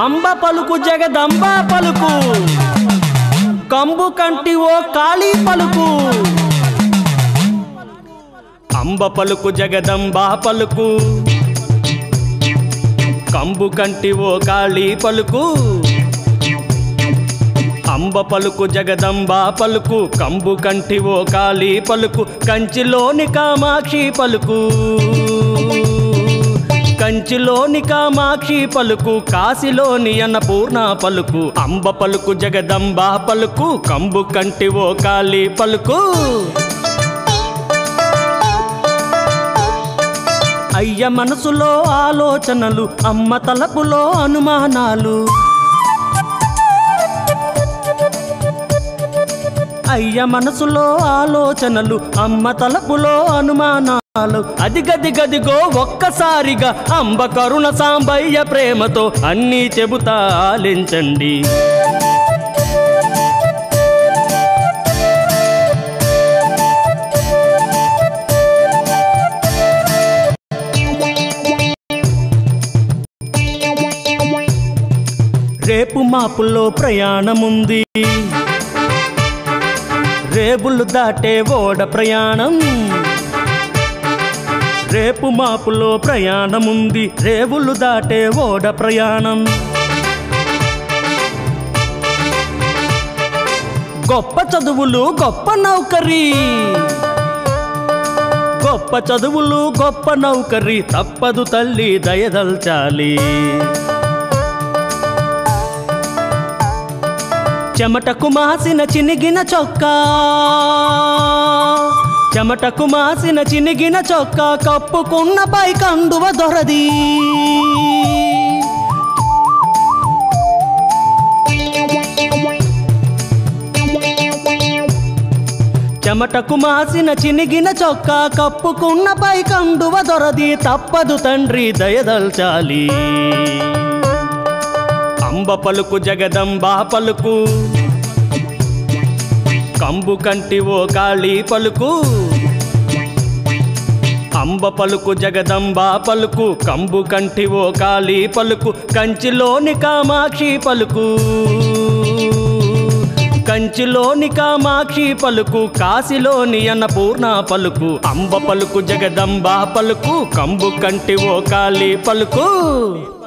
అంబ పలుకు జగదంబ పలుకు కంబు కంటి ఓ కాళీ పలుకు అంబ పలుకు జగదంబ పలుకు కంబు కంటి ఓ కాళీ పలుకు అంబ పలుకు జగదంబ పలుకు కంబు కంటి ఓ కాళీ పలుకు కంచిలోని కామాక్షి పలుకు కంచిలోని కామాక్షి పలుకు కాశీలోని అన్నపూర్ణ పలుకు అంబ పలుకు జగదంబ పలుకు కంబు కంటి ఓ కాళీ పలుకు అయ్య మనసులో ఆలోచనలు అమ్మ తలపులో అనుమానాలు అయ్య మనసులో ఆలోచనలు అమ్మ తలపులో అనుమానాలు అదిగదిగదిగో ఒక్కసారిగా అంబ కరుణ సాంబయ్య ప్రేమతో అన్నీ చెబుతా ఆలించండి రేపు మాపుల్లో ప్రయాణముంది రేపులు దాటే ఓడ ప్రయాణం రేపు మాపులో ప్రయాణముంది రేవులు దాటే ఓడ ప్రయాణం గొప్ప చదువులు గొప్ప నౌకరీ గొప్ప చదువులు గొప్ప నౌకరీ తప్పదు తల్లి దయదల్చాలి చెమటకు మాసిన చినిగిన చొక్కా చెమటకు మాసిన చినిగిన చొక్కా కప్పుకున్న పై కండువ దొరది చెమటకు మాసిన చినిగిన చొక్కా కప్పుకున్న పై కండువ దొరది తప్పదు తండ్రి దయదల్చాలి అంబ పలుకు జగదంబ పలుకు కంబు కంటి ఓ కాళీ పలుకు అంబ పలుకు జగదంబ పలుకు కంబు కంటి ఓ కాళీ పలుకు కంచిలోని కామాక్షి పలుకు కంచిలోని కామాక్షి పలుకు కాశీలోని అన్నపూర్ణ పలుకు అంబ పలుకు జగదంబ పలుకు కంబు కంటి ఓ కాళీ పలుకు